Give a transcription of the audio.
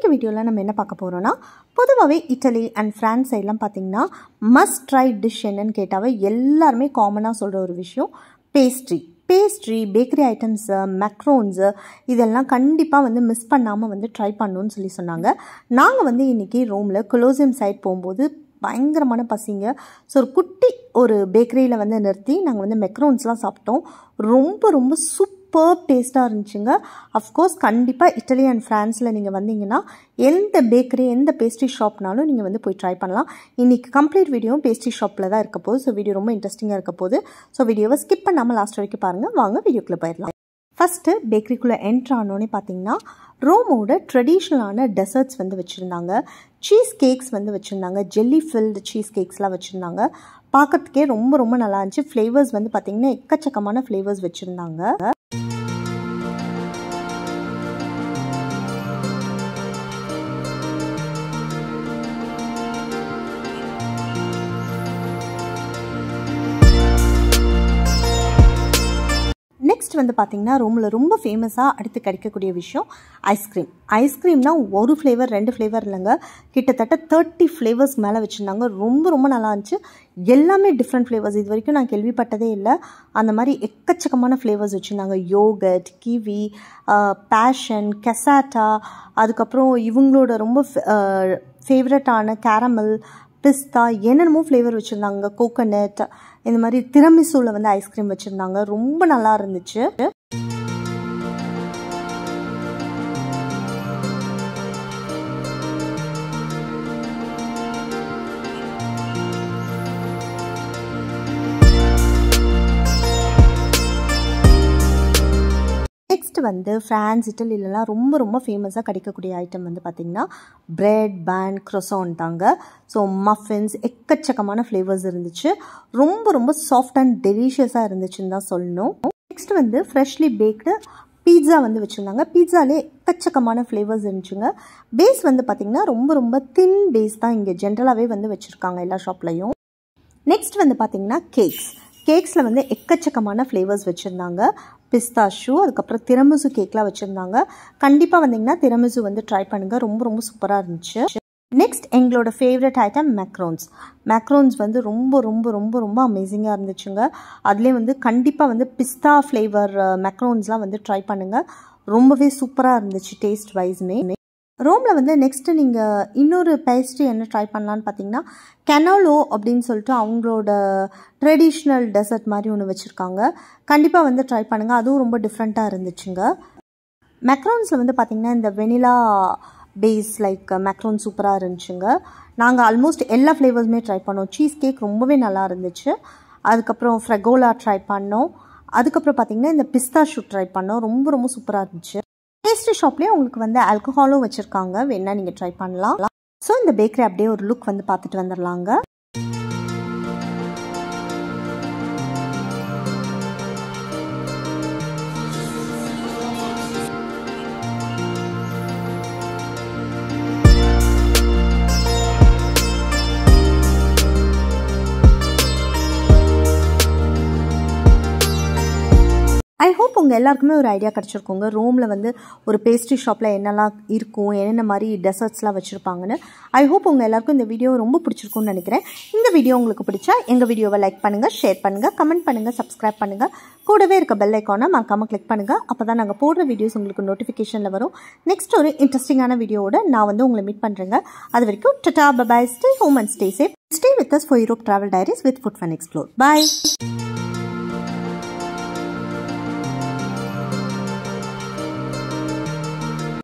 இன்றைக்கி வீடியோவில் நம்ம என்ன பார்க்க போகிறோன்னா பொதுவாகவே இட்டலி அண்ட் ஃப்ரான்ஸ் சைட்லாம் பார்த்தீங்கன்னா மஸ்ட் ட்ரை டிஷ் என்னன்னு கேட்டாவே எல்லாருமே காமனாக சொல்கிற ஒரு விஷயம் pastry pastry bakery items macarons இதெல்லாம் கண்டிப்பாக வந்து மிஸ் பண்ணாமல் வந்து ட்ரை பண்ணணும்னு சொல்லி சொன்னாங்க நாங்கள் வந்து இன்றைக்கி ரோமில் கொலோசியம் சைட் போகும்போது பயங்கரமான பசிங்க ஸோ ஒரு குட்டி ஒரு பேக்கரியில் வந்து நிறுத்தி நாங்கள் வந்து மெக்ரோன்ஸ்லாம் சாப்பிட்டோம் ரொம்ப ரொம்ப சூப்பர் டேஸ்ட்டாக இருந்துச்சுங்க அஃப்கோர்ஸ் கண்டிப்பாக இட்டலி அண்ட் ஃப்ரான்ஸில் நீங்கள் வந்தீங்கன்னா எந்த பேக்கரி எந்த பேஸ்ட்ரி ஷாப்னாலும் நீங்கள் வந்து போய் ட்ரை பண்ணலாம் இன்றைக்கி கம்ப்ளீட் வீடியோவும் பேஸ்ட்ரி ஷாப்பில் தான் இருக்க போகுது ஸோ வீடியோ ரொம்ப இன்ட்ரெஸ்டிங்காக இருக்க போகுது ஸோ வீடியோவை ஸ்கிப் பண்ணாமல் லாஸ்ட் வரைக்கும் பாருங்கள் வாங்க வீடியோக்குள்ளே போயிடலாம் ஃபஸ்ட்டு பேக்கரிக்குள்ளே என்ட்ரு ஆனோடனே பார்த்தீங்கன்னா ரோமோட ட்ரெடிஷ்னலான டெசர்ட்ஸ் வந்து வச்சுருந்தாங்க சீஸ் கேக்ஸ் வந்து வச்சுருந்தாங்க ஜெல்லி ஃபில்டு சீஸ் கேக்ஸ்லாம் வச்சுருந்தாங்க பார்க்கறதுக்கே ரொம்ப ரொம்ப நல்லா இருந்துச்சு ஃப்ளேவர்ஸ் வந்து பார்த்திங்கன்னா எக்கச்சக்கமான ஃப்ளேவர்ஸ் வச்சுருந்தாங்க நெக்ஸ்ட் வந்து பார்த்திங்கன்னா ரூமில் ரொம்ப ஃபேமஸாக அடுத்து கிடைக்கக்கூடிய விஷயம் ஐஸ்கிரீம் ஐஸ்கிரீம்னா ஒரு ஃப்ளேவர் ரெண்டு ஃப்ளேவர் இல்லைங்க கிட்டத்தட்ட தேர்ட்டி ஃப்ளேவர்ஸ் மேலே வச்சுருந்தாங்க ரொம்ப ரொம்ப நல்லா இருந்துச்சு எல்லாமே டிஃப்ரெண்ட் ஃப்ளேவர்ஸ் இது வரைக்கும் நான் கேள்விப்பட்டதே இல்லை அந்த மாதிரி எக்கச்சக்கமான ஃப்ளேவர்ஸ் வச்சுருந்தாங்க யோகட் கிவி பேஷன் கெசாட்டா அதுக்கப்புறம் இவங்களோட ரொம்ப ஃபேவரட்டான கேரமல் பிஸ்தா என்னென்னமோ ஃப்ளேவர் வச்சுருந்தாங்க கோகோனட் இந்த மாதிரி திறமிசூவில் வந்து ஐஸ்கிரீம் வச்சுருந்தாங்க ரொம்ப நல்லா இருந்துச்சு நெக்ஸ்ட் வந்து ஃப்ரான்ஸ் இட்டலிலலாம் ரொம்ப ரொம்ப ஃபேமஸாக கிடைக்கக்கூடிய ஐட்டம் வந்து பார்த்திங்கன்னா ப்ரெட் பேன் க்ரொசான் தாங்க ஸோ மஃபின்ஸ் எக்கச்சக்கமான ஃப்ளேவர்ஸ் இருந்துச்சு ரொம்ப ரொம்ப சாஃப்ட் அண்ட் டெலிஷியஸாக இருந்துச்சுன்னு தான் சொல்லணும் நெக்ஸ்ட் வந்து ஃப்ரெஷ்லி பேக்டு பீட்சா வந்து வச்சுருந்தாங்க பீட்சாலே எக்கச்சக்கமான ஃப்ளேவர்ஸ் இருந்துச்சுங்க பேஸ் வந்து பார்த்திங்கன்னா ரொம்ப ரொம்ப தின் பேஸ் தான் இங்கே ஜென்ரலாகவே வந்து வச்சுருக்காங்க எல்லா ஷாப்லையும் நெக்ஸ்ட் வந்து பார்த்திங்கன்னா கேக்ஸ் கேக்ஸில் வந்து எக்கச்சக்கமான ஃப்ளேவர்ஸ் வச்சுருந்தாங்க பிஸ்தாஷு அதுக்கப்புறம் திரமிசு கேக்லாம் வச்சுருந்தாங்க கண்டிப்பாக வந்தீங்கன்னா திரமிசு வந்து ட்ரை பண்ணுங்கள் ரொம்ப ரொம்ப சூப்பராக இருந்துச்சு நெக்ஸ்ட் எங்களோட ஃபேவரட் ஐட்டம் மேக்ரோன்ஸ் மேக்ரோன்ஸ் வந்து ரொம்ப ரொம்ப ரொம்ப ரொம்ப அமேசிங்காக இருந்துச்சுங்க அதுலேயே வந்து கண்டிப்பாக வந்து பிஸ்தா ஃப்ளேவர் மேக்ரோன்ஸ்லாம் வந்து ட்ரை பண்ணுங்கள் ரொம்பவே சூப்பராக இருந்துச்சு டேஸ்ட் வைஸ்மே ரோமில் வந்து நெக்ஸ்ட்டு நீங்கள் இன்னொரு பேஸ்ட்ரி என்ன ட்ரை பண்ணலான்னு பார்த்தீங்கன்னா கெனாலோ அப்படின்னு சொல்லிட்டு அவங்களோட ட்ரெடிஷ்னல் டெசர்ட் மாதிரி ஒன்று வச்சுருக்காங்க கண்டிப்பாக வந்து ட்ரை பண்ணுங்கள் அதுவும் ரொம்ப டிஃப்ரெண்ட்டாக இருந்துச்சுங்க மெக்ரோன்ஸில் வந்து பார்த்திங்கன்னா இந்த வெனிலா பேஸ் லைக் மெக்ரோன் சூப்பராக இருந்துச்சுங்க நாங்கள் ஆல்மோஸ்ட் எல்லா ஃப்ளேவர்ஸுமே ட்ரை பண்ணோம் சீஸ் கேக் ரொம்பவே நல்லா இருந்துச்சு அதுக்கப்புறம் ஃப்ரெகோலா ட்ரை பண்ணோம் அதுக்கப்புறம் பார்த்திங்கன்னா இந்த பிஸ்தா ஷூட் ட்ரை பண்ணோம் ரொம்ப ரொம்ப சூப்பராக இருந்துச்சு பேஸ்ட்ரி ஷாப்லேயே உங்களுக்கு வந்து ஆல்கஹாலும் வச்சுருக்காங்க வேணால் நீங்கள் ட்ரை பண்ணலாம் ஸோ இந்த பேக்கரி அப்படியே ஒரு லுக் வந்து பார்த்துட்டு வந்துடலாங்க ஐ ஹோப் உங்கள் எல்லாருக்குமே ஒரு ஐடியா கிடச்சிருக்கோங்க ரோமில் வந்து ஒரு பேஸ்ட்ரி ஷாப்பில் என்னெல்லாம் இருக்கும் என்னென்ன மாதிரி டெசர்ட்ஸ்லாம் வச்சுருப்பாங்கன்னு ஐ ஹோப் உங்கள் எல்லாருக்கும் இந்த வீடியோ ரொம்ப பிடிச்சிருக்கும்னு நினைக்கிறேன் இந்த வீடியோ உங்களுக்கு பிடிச்சா எங்கள் வீடியோவை லைக் பண்ணுங்கள் ஷேர் பண்ணுங்கள் கமெண்ட் பண்ணுங்கள் சப்ஸ்கிரைப் பண்ணுங்கள் கூடவே இருக்க பெல் ஐக்கானை மறக்காமல் கிளிக் பண்ணுங்கள் அப்போ தான் நாங்கள் போடுற வீடியோஸ் உங்களுக்கு நோட்டிஃபிகேஷனில் வரும் நெக்ஸ்ட் ஒரு இன்ட்ரெஸ்டிங்கான வீடியோவோட நான் வந்து உங்களை மீட் பண்ணுறேங்க அது வரைக்கும் tata bye bye stay home and stay safe stay with us for Europe travel diaries with food fun explore bye